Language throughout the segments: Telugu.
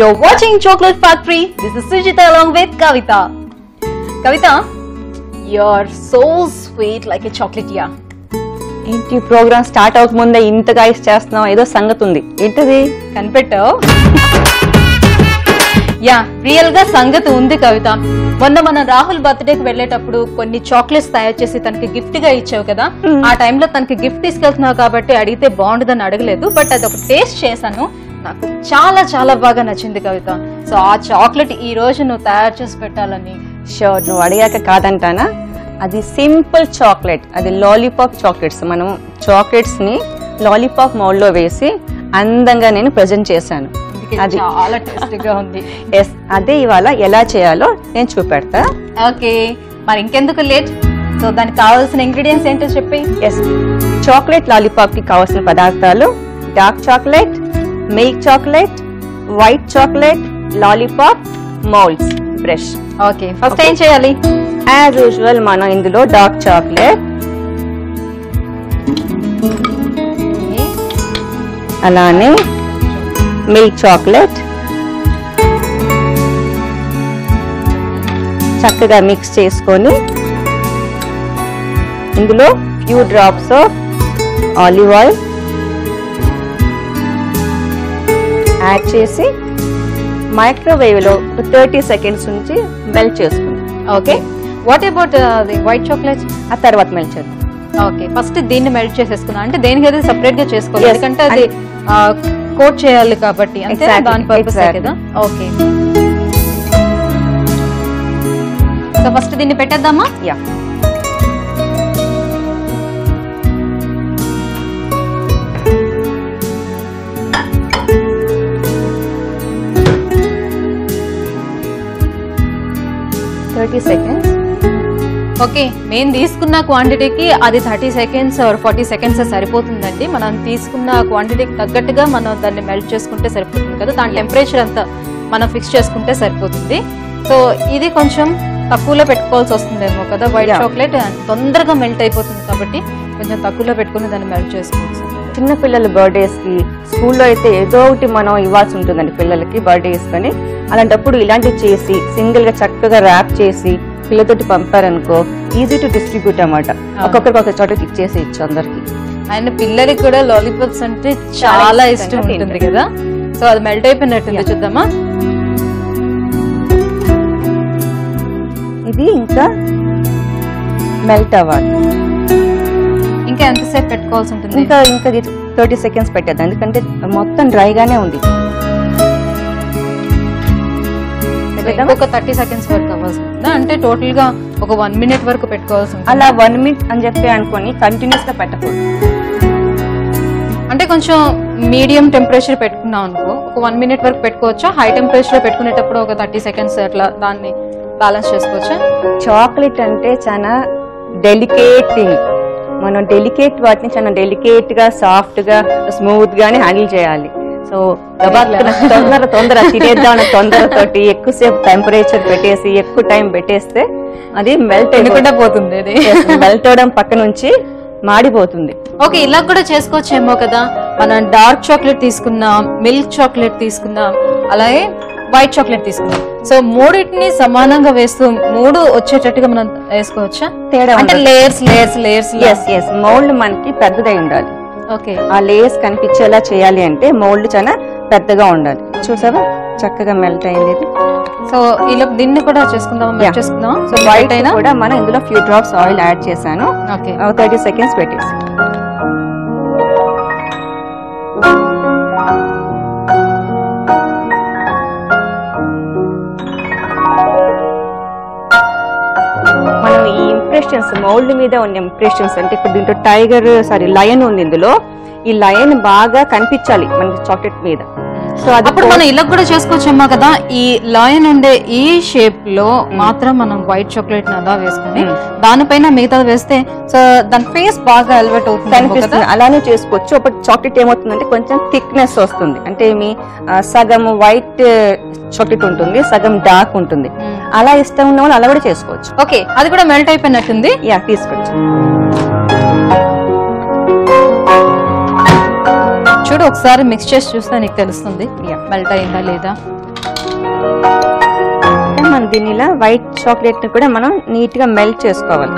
You're watching Chocolate Factory. This is Sujita along with Kavita. Kavita, you're so sweet like a chocolate yeah. ఏంటి ప్రోగ్రామ్ స్టార్ట్ అవ్వకముందే ఇంతగా ఇస్ చేస్తున్నాం ఏదో సంగతి ఉంది ఏంటది కనిపెట్టావు యా రియల్ గా సంగతి ఉంది కవిత మొన్న మన రాహుల్ బర్త్డేకి వెళ్ళేటప్పుడు కొన్ని చాక్లెట్స్ తయారు చేసి తనకి గిఫ్ట్ గా ఇచ్చావు కదా ఆ టైంలో తనకి గిఫ్ట్ తీసుకెళ్తున్నావు కాబట్టి అడిగితే బాగుండదని అడగలేదు బట్ అది ఒక టేస్ట్ చేశాను నాకు చాలా చాలా బాగా నచ్చింది కవిత సో ఆ చాక్లెట్ ఈ రోజు నువ్వు తయారు చేసి పెట్టాలని షూర్ నువ్వు అడిగాక కాదంటానా అది సింపుల్ చాక్లెట్ అది లాలీపాప్ చాక్లెట్స్ మనం చాక్లెట్స్ ని లాలీపాప్ మౌల్డ్ లో వేసి అందంగా నేను ప్రజెంట్ చేశాను అందుకే అది చాలా టేస్టీగా ఉంది ఎస్ అదే ఇవాళ ఎలా చేయాలో నేను చూపెడతా ఓకే మరి ఇంకెందుకు లేట్ సో దానికి కావాల్సిన ఇంగ్రీడియంట్స్ ఏంటో చెప్పి ఎస్ చాక్లెట్ లాలీపాప్ కి కావాల్సిన పదార్థాలు dark chocolate milk chocolate white chocolate lollipop moulds brush okay first ఏం చేయాలి యాజ్ యూజువల్ మనం ఇందులో డార్క్ చాక్లెట్ అలానే మిల్క్ చాక్లెట్ చక్కగా మిక్స్ చేసుకొని ఇందులో few drops of olive oil add చేసి మైక్రోవేవ్లో థర్టీ సెకండ్స్ నుంచి మెల్ట్ చేసుకుందాం okay what about the white chocolate ఆ తర్వాత మెల్ట్ చేద్దాం ఓకే ఫస్ట్ దీన్ని మెల్ట్ చేసేసుకున్నా అంటే దేనికి అది సెపరేట్ గా చేసుకోవాలి Yes. ఎందుకంటే అది కోట్ చేయాలి కాబట్టి అంతే Exactly, దాని పర్పస్ exactly. కదా ఓకే సో ఫస్ట్ దీన్ని పెట్టేద్దామా యా థర్టీ సెకండ్స్ ఓకే మేము తీసుకున్న క్వాంటిటీకి అది thirty seconds or forty seconds సరిపోతుందండి మనం తీసుకున్న క్వాంటిటీకి తగ్గట్టుగా మనం దాన్ని మెల్ట్ చేసుకుంటే సరిపోతుంది కదా దాని టెంపరేచర్ అంతా మనం ఫిక్స్ చేసుకుంటే సరిపోతుంది సో ఇది కొంచెం తక్కువలో పెట్టుకోవాల్సి వస్తుందేమో కదా వైట్ Yeah. చాక్లెట్ తొందరగా మెల్ట్ అయిపోతుంది కాబట్టి కొంచెం తక్కువలో పెట్టుకుని దాన్ని మెల్ట్ చేసుకోవచ్చు చిన్న పిల్లల బర్త్డేస్ కి స్కూల్లో అయితే ఏదో ఒకటి మనం ఇవ్వాల్సి ఉంటుందండి పిల్లలకి బర్త్డేస్ కానీ అలాంటప్పుడు ఇలాంటివి చేసి సింగిల్ గా చక్కగా ర్యాప్ చేసి పిల్లతోటి పంపారనుకో ఈజీ టు డిస్ట్రిబ్యూట్ అన్నమాట ఒక్కొక్కరికి ఒక చోట ఇచ్చేసి ఇచ్చు అందరికి అండ్ పిల్లలకి కూడా లాలీపాప్స్ అంటే చాలా చాలా ఇష్టం ఇష్టంగా ఉంటుంది కదా సో అది మెల్ట్ అయిపోయినట్టుంది చూద్దామా ఇది ఇంకా మెల్ట్ అవ్వాలి ఇంకా ఎంతసేపు పెట్టుకోవాల్సి ఉంటుంది ఇంకా ఇంకా థర్టీ సెకండ్స్ పెట్టేద్దాం ఎందుకంటే మొత్తం డ్రైగానే ఉంది పెట్టేద్దామా? ఒక థర్టీ సెకండ్స్ వరకు అవ్వాల్సి ఉంటుందా అంటే టోటల్ గా ఒక వన్ మినిట్ వరకు పెట్టుకోవాల్సి ఉంటుంది అలా వన్ మినిట్ అని చెప్పి అనుకొని కంటిన్యూస్ గా పెట్టకూడదు అంటే కొంచెం మీడియం టెంపరేచర్ పెట్టుకున్నాం అనుకో ఒక వన్ మినిట్ వరకు పెట్టుకోవచ్చా హై టెంపరేచర్ లో పెట్టుకునేటప్పుడు ఒక థర్టీ సెకండ్స్ అట్లా దాన్ని బ్యాలెన్స్ చేసుకోవచ్చా చాక్లెట్ అంటే చాలా డెలికేట్ థింగ్ మనం డెలికేట్ వాటిని చాలా డెలికేట్ గా సాఫ్ట్ గా స్మూత్ గానే హ్యాండిల్ చేయాలి సో తొందర తొందర తినేద్దాం అనే తొందరతోటి ఎక్కువసేపు టెంపరేచర్ పెట్టేసి ఎక్కువ టైం పెట్టేస్తే అది మెల్ట్ తినకుండా పోతుంది అది మెల్ట్ అవడం పక్క నుంచి మాడిపోతుంది ఓకే ఇలా కూడా చేసుకోవచ్చేమో కదా మనం డార్క్ చాక్లెట్ తీసుకున్నాం మిల్క్ చాక్లెట్ తీసుకున్నాం అలాగే వైట్ చాక్లెట్ తీసుకున్నాం సో మూడింటిని సమానంగా వేస్తూ మూడు వచ్చేటట్టుగా మనం వేసుకోవచ్చా తేడా అంటే layers layers layers yes yes mould మనకి పెద్దదై ఉండాలి ఓకే ఆ లేయర్స్ కనిపించేలా చేయాలి అంటే మౌల్డ్ చాలా పెద్దగా ఉండాలి చూసావా చక్కగా మెల్ట్ అయింది ఇది సో ఇలా దీన్ని కూడా చేసుకుందాం Yeah. చేసుకుందాం సో వైట్ అయినా కూడా మనం ఇందులో ఫ్యూ డ్రాప్స్ ఆయిల్ యాడ్ చేశాను ఓకే థర్టీ సెకండ్స్ పెట్టేసి మనం ఈ ఇంప్రెషన్స్ మౌల్డ్ మీద ఉన్న ఇంప్రెషన్స్ అంటే ఇప్పుడు దీంట్లో టైగర్ సారీ లయన్ ఉంది ఇందులో ఈ లయన్ బాగా కనిపించాలి మనకి చాక్లెట్ మీద సో అది అప్పుడు మనం ఇలా కూడా చేసుకోవచ్చమ్మా కదా ఈ లాయన్ ఉండే ఈ షేప్ లో మాత్రం మనం వైట్ చాక్లెట్ అలా వేసుకుని దానిపైన మిగతా వేస్తే సో దాని ఫేస్ బాగా ఎలివేట్ అవుతుంది కదా కనిపిస్తుంది అలానే చేసుకోవచ్చు అప్పుడు చాక్లెట్ ఏమవుతుందంటే కొంచెం థిక్నెస్ వస్తుంది అంటే మీ ఆ, సగం వైట్ చాక్లెట్ ఉంటుంది సగం డార్క్ ఉంటుంది మ్మ్. అలా ఇష్టం ఉన్న వాళ్ళు అలా కూడా చేసుకోవచ్చు ఓకే అది కూడా మెల్ట్ అయిపోయినట్టుంది యా తీసుకోవచ్చు చూడు ఒకసారి మిక్స్ చేసి చూస్తే నీకు తెలుస్తుంది Yeah. మెల్ట్ అయిందా లేదా మనం దీని ఇలా వైట్ చాక్లెట్ ని కూడా మనం నీట్ గా మెల్ట్ చేసుకోవాలి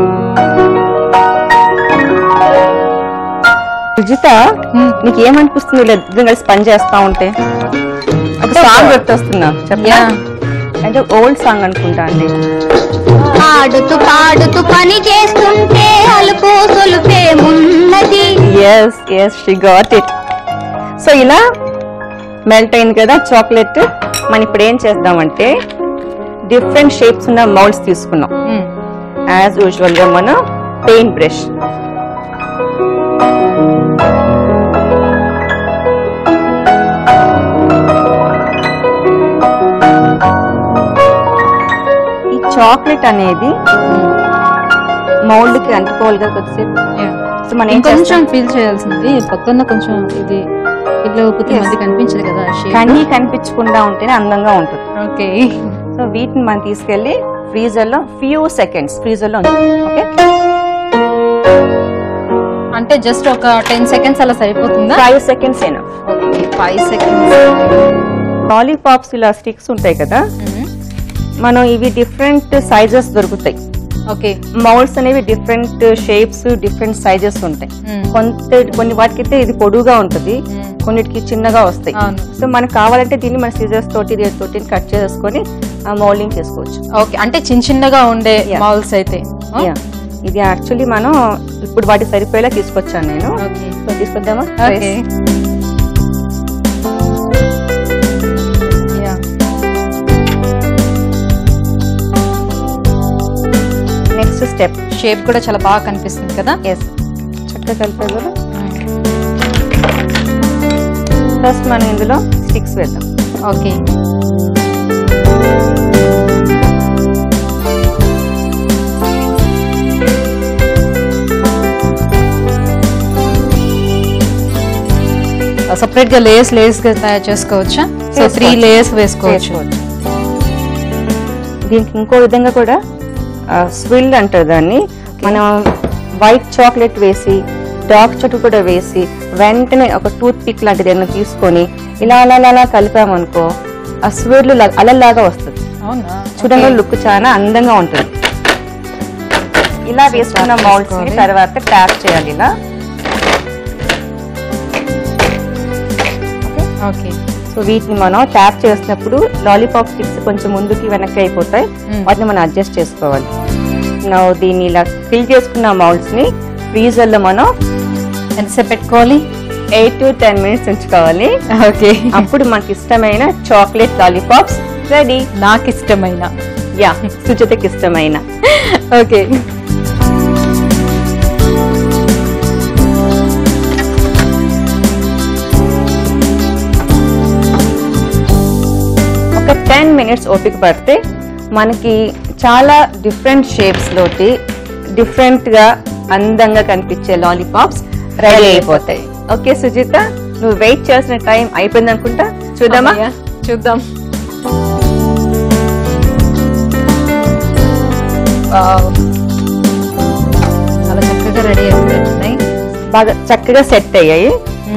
రుజిత నీకు ఏమనిపిస్తుంది ఇలా ఇద్దరం కలిసి పని చేస్తా ఉంటే ఒక సాంగ్ గుర్తొస్తుందా చెప్పా Yeah. అంటే ఓల్డ్ సాంగ్ అనుకుంటా అండి ఆడుతూ పాడుతూ పని చేస్తుంటే అలుపు సొలుపేమున్నది yes yes she got it so ఇలా మెల్ట్ అయింది కదా చాక్లెట్ మనం ఇప్పుడు ఏం చేద్దామంటే డిఫరెంట్ షేప్స్ ఉన్న మౌల్డ్స్ తీసుకున్నాం యాజ్ యూజువల్ గా మనం పెయింట్ బ్రష్ ఈ చాక్లెట్ అనేది మౌల్డ్ కి అంటుకోవాలి కదా కొద్దిసేపు సో మనం ఏం ఇంకొంచెం చేస్తాం ఫీల్ చేయాల్సింది పొద్దున్న కొంచెం ఇది ఇట్లా కొద్ది మంది కనిపించదు కదా కన్నీ కనిపించకుండా ఉంటేనే అందంగా ఉంటుంది ఓకే సో వీటిని మనం తీసుకెళ్లి ఫ్రీజర్ లో ఫ్యూ సెకండ్స్ ఫ్రీజర్ లో ఓకే అంటే జస్ట్ ఒక టెన్ సెకండ్స్ అలా సరిపోతుందా ఫైవ్ సెకండ్స్ అయినా ఓకే ఫైవ్ సెకండ్స్ లాలీపాప్స్ ఇలా స్టిక్స్ ఉంటాయి కదా మనం ఇవి డిఫరెంట్ సైజెస్ దొరుకుతాయి ఓకే మౌల్డ్స్ అనేవి డిఫరెంట్ షేప్స్ డిఫరెంట్ సైజెస్ ఉంటాయి కొంత కొన్ని వాటికైతే ఇది పొడుగా ఉంటుంది కొన్నిటికి చిన్నగా వస్తాయి అవును. సో మనకు కావాలంటే దీన్ని మన సీజర్స్ తోటి దీని తోటి కట్ చేసుకొని మౌల్డింగ్ చేసుకోవచ్చు ఓకే అంటే చిన్న చిన్నగా ఉండే Yeah. మౌల్స్ అయితే Yeah. ఇది యాక్చువల్లీ మనం ఇప్పుడు వాటికి సరిపోయేలా తీసుకొచ్చాను నేను ఓకే సో తీసుకొద్దామా ఓకే నెక్స్ట్ స్టెప్ షేప్ కూడా చాలా బాగా కనిపిస్తుంది కదా ఎస్ చక్కగా కలిపే కూడా ఫస్ట్ మనం ఇందులో స్టిక్స్ వేద్దాం ఓకే సపరేట్ గా లేయర్స్ లేయర్స్ గా తయారు చేసుకోవచ్చా సో త్రీ చేసుకోవచ్చు. లేయర్స్ వేసుకోవచ్చు చేసుకోవచ్చు. దీనికి ఇంకో విధంగా కూడా స్విల్ అంటారు దాన్ని మనం వైట్ చాక్లెట్ వేసి డార్క్ చాక్లెట్ కూడా వేసి వెంటనే ఒక టూత్ పిక్ లాంటిది ఏదైనా తీసుకొని ఇలా అలా అలా అలా కలిపామనుకో ఆ స్విర్లు అలలాగా వస్తుంది అవునా చూడండి లుక్ చాలా అందంగా ఉంటుంది ఇలా వేసుకున్న మౌల్డ్స్ ని చేసుకోవాలి. తర్వాత ట్యాప్ చేయాలి ఇలా ఓకే సో వీటిని మనం ట్యాప్ చేసినప్పుడు లాలీపాప్ స్టిక్స్ కొంచెం ముందుకి వెనక్కి అయిపోతాయి Mm. వాటిని మనం అడ్జస్ట్ చేసుకోవాలి నా దీన్ని ఇలా ఫిల్ చేసుకున్న మౌల్డ్స్ ని ఫ్రీజర్ లో మనం ఎంతసేపు పెట్టుకోవాలి ఎయిట్ టు టెన్ మినిట్స్ ఉంచుకోవాలి ఓకే అప్పుడు మనకి ఇష్టమైన చాక్లెట్ లాలీపాప్స్ రెడీ నాకు ఇష్టమైన యా సుచితకి ఇష్టమైన ఓకే ఒక టెన్ మినిట్స్ ఓపిక పడితే మనకి చాలా డిఫరెంట్ షేప్స్ లోటి డిఫరెంట్ గా అందంగా కనిపించే లాలీపాప్స్ రెడీ అయిపోతాయి ఓకే సుజిత నువ్వు వెయిట్ చేసిన టైం అయిపోయింది అనుకుంటా చూద్దామా అమ్మయ్య, చూద్దాం వావ్. చాలా చక్కగా రెడీ అయిపోతున్నాయి బాగా చక్కగా సెట్ అయ్యాయి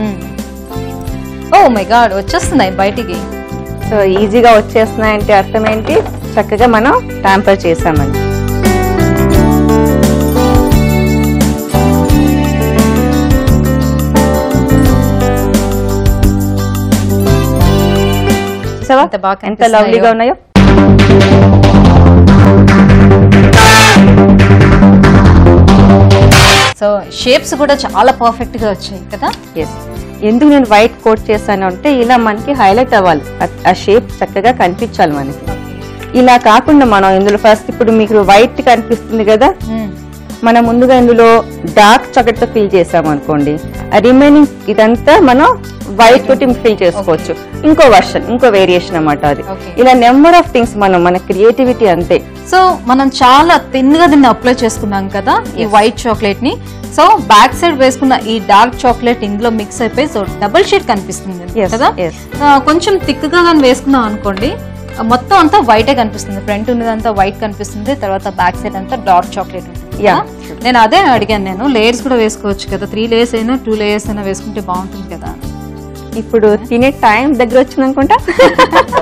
ఓ మై గాడ్ వచ్చేస్తున్నాయి బయటికి సో ఈజీగా వచ్చేస్తున్నాయంటే అర్థం ఏంటి చక్కగా మనం ట్యాంపర్ చేసామని చూసావా ఎంత బాగా ఎంత లవ్లీగా కనిపిస్తున్నాయో. ఉన్నాయో సో షేప్స్ కూడా చాలా పర్ఫెక్ట్ గా వచ్చాయి కదా ఎస్ ఎందుకు నేను వైట్ కోట్ చేశాను అంటే ఇలా మనకి హైలైట్ అవ్వాలి ఆ- ఆ షేప్ చక్కగా కనిపించాలి మనకి ఇలా కాకుండా మనం ఇందులో ఫస్ట్ ఇప్పుడు మీకు వైట్ కనిపిస్తుంది కదా మనం ముందుగా ఇందులో డార్క్ చాక్లెట్ తో ఫిల్ చేసాం అనుకోండి ఆ రిమైనింగ్ ఇదంతా మనం వైట్ తోటి ఫిల్ చేసుకోవచ్చు ఇంకో వర్షన్ ఇంకో వేరియేషన్ అన్నమాట అది Okay. ఇలా నెంబర్ ఆఫ్ థింగ్స్ మనం మన క్రియేటివిటీ అంతే సో మనం చాలా థిన్ గా దీన్ని అప్లై చేసుకున్నాం కదా ఈ వైట్ చాక్లెట్ ని సో బ్యాక్ సైడ్ వేసుకున్న ఈ డార్క్ చాక్లెట్ ఇందులో మిక్స్ అయిపోయి సో డబుల్ షేడ్ కనిపిస్తుంది Yes, కదా yes. ఆ, కొంచెం థిక్ గా కానీ వేసుకున్నాం అనుకోండి ఆ, మొత్తం అంతా వైటే కనిపిస్తుంది ఫ్రంట్ ఉన్నదంతా వైట్ కనిపిస్తుంది తర్వాత బ్యాక్ సైడ్ అంతా డార్క్ చాక్లెట్ ఉంటుంది Yeah. కదా? నేను అదే అడిగాను నేను లేయర్స్ కూడా వేసుకోవచ్చు కదా త్రీ లేయర్స్ అయినా టూ లేయర్స్ అయినా వేసుకుంటే బాగుంటుంది కదా ఇప్పుడు తినే టైం దగ్గర వచ్చింది అనుకుంటా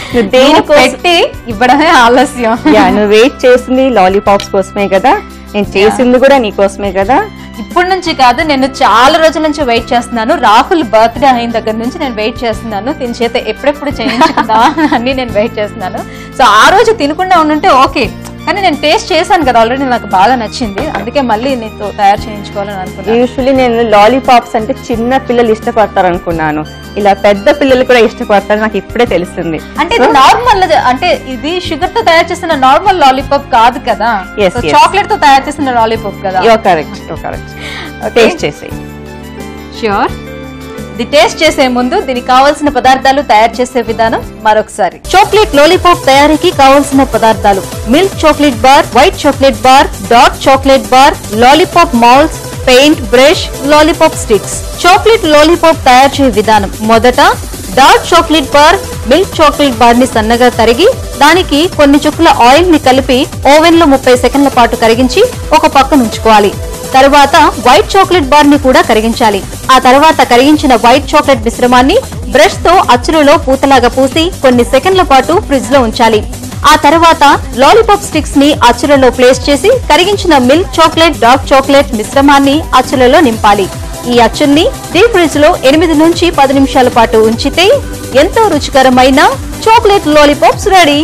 నువ్వు దేని దేనికోసం పెట్టి ఇవ్వడమే ఆలస్యం యా నువ్వు వెయిట్ చేసింది లాలీపాప్స్ కోసమే కదా నేను చేసింది కూడా నీ కోసమే కదా ఇప్పటి నుంచి కాదు నేను చాలా రోజుల నుంచి వెయిట్ చేస్తున్నాను రాహుల్ బర్త్డే అయిన దగ్గర నుంచి నేను వెయిట్ చేస్తున్నాను దీని చేత ఎప్పుడెప్పుడు చేయించుకుందా అని నేను వెయిట్ చేస్తున్నాను సో ఆ రోజు తినకుండా ఉండుంటే ఓకే కానీ నేను టేస్ట్ చేశాను కదా ఆల్రెడీ నాకు బాగా నచ్చింది అందుకే మళ్ళీ నీతో తయారు చేయించుకోవాలని అనుకున్నాను యూజువల్లీ నేను లాలీపాప్స్ అంటే చిన్న పిల్లలు ఇష్టపడతారు అనుకున్నాను ఇలా పెద్ద పిల్లలు కూడా ఇష్టపడతారు నాకు ఇప్పుడే తెలిసింది అంటే ఇది నార్మల్ అంటే ఇది షుగర్ తో తయారు చేసిన నార్మల్ లాలీపాప్ కాదు కదా Yes, yes. చాక్లెట్ తో తయారు చేసిన లాలీపాప్ కదా yo correct yo correct taste చేసేయి ష్యూర్ ఇది టేస్ట్ చేసే ముందు దీనికి కావాల్సిన పదార్థాలు తయారు చేసే విధానం మరొకసారి చాక్లెట్ లాలీపాప్ తయారీకి కావాల్సిన పదార్థాలు milk chocolate bar white chocolate bar dark chocolate bar lollipop moulds paint brush lollipop sticks chocolate lollipop తయారు చేసే విధానం మొదట dark chocolate bar milk chocolate bar ని సన్నగా తరిగి దానికి కొన్ని చుక్కల ఆయిల్ ని కలిపి ఓవెన్ లో ముప్పై సెకండ్ల పాటు కరిగించి ఒక పక్కన ఉంచుకోవాలి తర్వాత వైట్ చాక్లెట్ బార్ ని కూడా కరిగించాలి ఆ తర్వాత కరిగించిన వైట్ చాక్లెట్ మిశ్రమాన్ని బ్రష్ తో అచ్చులలో పూతలాగా పూసి కొన్ని సెకండ్ల పాటు ఫ్రిడ్జ్ లో ఉంచాలి ఆ తర్వాత లాలీపాప్ స్టిక్స్ ని అచ్చులలో ప్లేస్ చేసి కరిగించిన మిల్క్ చాక్లెట్ డార్క్ చాక్లెట్ మిశ్రమాన్ని అచ్చులలో నింపాలి ఈ అచ్చుల్ని డీప్ ఫ్రిడ్జ్ లో ఎనిమిది నుంచి పది నిమిషాల పాటు ఉంచితే ఎంతో రుచికరమైన చాక్లెట్ లాలీపాప్స్ రెడీ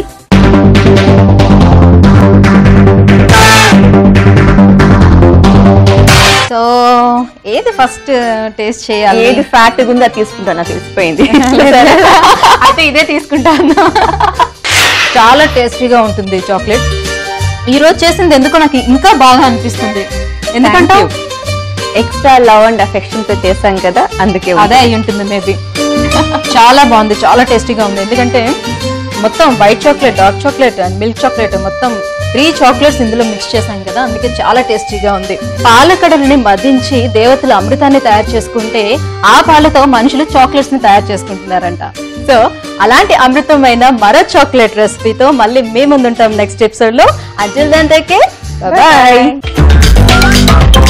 సో ఏది ఫస్ట్ టేస్ట్ చేయాలి ఏది ఫ్యాట్ ఉందో అది తీసుకుంటా నాకు తెలిసిపోయింది అయితే ఇదే తీసుకుంటాను చాలా టేస్టీగా ఉంటుంది చాక్లెట్ ఈ రోజు చేసింది ఎందుకో నాకు ఇంకా బాగా అనిపిస్తుంది ఎందుకంటే ఎక్స్ట్రా లవ్ అండ్ అఫెక్షన్ తో చేశాం కదా అందుకే అదే అయి ఉంటుంది మేబీ చాలా బాగుంది చాలా టేస్టీగా ఉంది ఎందుకంటే మొత్తం white chocolate dark chocolate and milk chocolate మొత్తం త్రీ చాక్లెట్స్ ఇందులో మిక్స్ చేశాం కదా అందుకే చాలా టేస్టీగా ఉంది పాలకడలని మదించి దేవతలు అమృతాన్ని తయారు చేసుకుంటే ఆ పాలతో మనుషులు చాక్లెట్స్ ని తయారు చేసుకుంటున్నారంట సో అలాంటి అమృతమైన మరో చాక్లెట్ రెసిపీతో మళ్ళీ మేము ముందుంటాం నెక్స్ట్ ఎపిసోడ్ లో అంటిల్ దెన్ టేక్ బాయ్